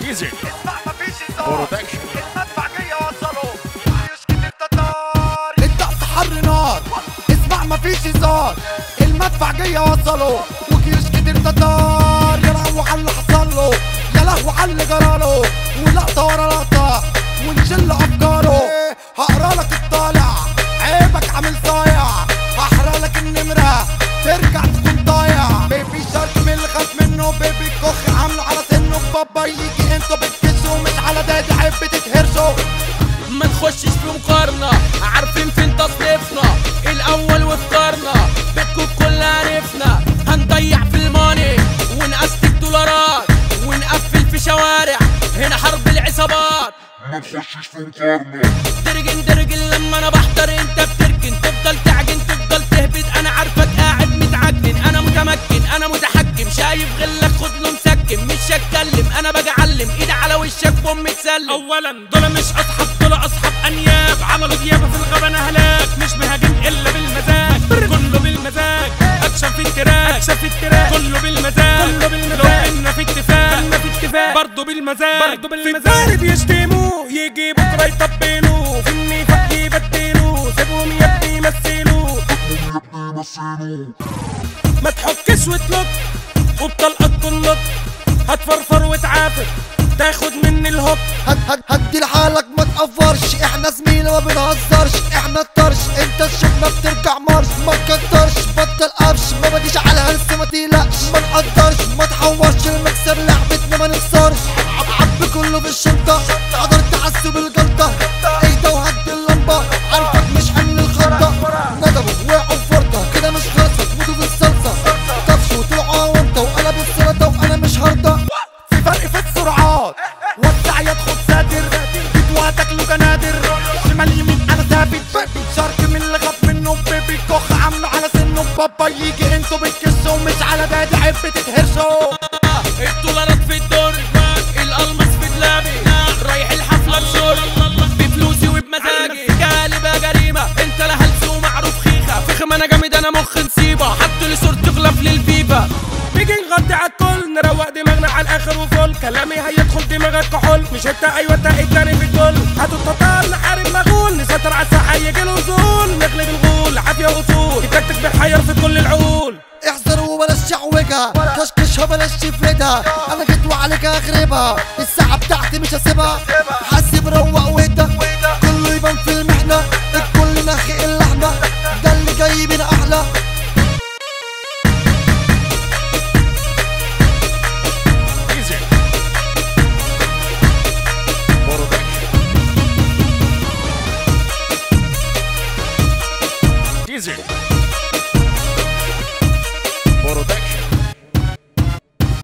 ميوزك اسمع مفيش هزار برودكشن المدفع جاي اوصله يشكي التتار الضغط حر نار اسمع مفيش هزار المدفع جاي اوصله وجيوش كتير تتار يا لهوي على اللي حصل له يا لهوي على اللي جراله ولقطه ورا لقطه ونشل افكاره هقرا لك الطالع عيبك عامل صايع هحرق لك النمره ترجع تكون ضايع بيبي شارك من اللي خاف منه بيبي كوخ عامله على سنه بابا يجي انتوا بتكسوا مش على دادي عيب بتتهرسوا ما نخشش في مقارنة عارفين فين تصنيفنا الأول وفطرنا بيتكم كل عرفنا هنضيع في الماني ونقستك دولارات ونقفل في شوارع هنا حرب العصابات ما تخشش في مقارنة درجن درجن لما انا بحضر انت بتركن تفضل تعجن تفضل تهبط انا عارفك قاعد متعجن انا متمكن انا متحكم شايف غلك خد له مسكن مش هتكلم انا باجي اعلم ايدي على وشك بام تسلم اولا دول مش اصحاب دول اصحاب انياب عملوا ديابه في الغابه هلاك مش مهاجم الا بالمزاج كله بالمزاج اكشن في التراك اكشن في التراك كله بالمزاج كله بالمزاج لو كنا في اتفاق كنا في اتفاق برضه بالمزاج برضه بالمزاج في الدار بيشتموا يجي بكره يطبلوا في النفاق يبدلوا سيبهم يا ابني يمثلوا يمثلوا ما تحكش وتنط وبطلقك تنط هتفرفر وتعافر تاخد مني الهوك هد هد هدي لحالك ما تقفرش احنا زميلة ما بنهزرش احنا الطرش انت الشغلة بترجع مرش ما تكترش بطل قفش ما بديش على هلس ما تقلقش ما نقدرش ما تحورش المكسب لعبتنا ما نخسرش عب عب كله في الشنطة قدر تعسب الجلطة اهدى وهدي اللمبة عارفك مش حمل الخطة ندبوا وقعوا في ورطة كده مش خلصت موتوا في الصلصة طفشوا طلعوا وانت وقلب السلطة وانا مش هرضى في فرق في السرعات وسع يدخل ساتر جيت وهتاكله جنادر شمال يمين انا ثابت بيبي شارك من اللي خاف منه بيبي كوخ عامله على سنه بابا يجي انتوا بتكسوا مش على دادي عيب بتتهرسوا الدولارات في الدور الالماس في دلابي رايح الحفله بشور بفلوسي وبمزاجي قالب يا جريمه انت لا هلس ومعروف خيخه فخم انا جامد انا مخ نصيبه حطوا لي صورتي غلاف للفيفا نيجي نغطي على الكل نروق دماغنا على الاخر وفل كلامي هيدخل دماغك كحول مش انت ايوه انت التاني في الكل هاتوا التتار نحارب مغول نسيطر على الساحه يجي الوصول نغلب الغول عافيه وصول التكتك بنحير في كل العقول احذروا وبلاش شعوجها كشكشها بلاش تفردها انا جيت وعليك اخربها الساعة بتاعتي مش هسيبها حاسب روق وهدى كله يبان في المحنة الكل ناخي الا احنا ده اللي جاي بينا احلى ميوزك برودكشن ميوزك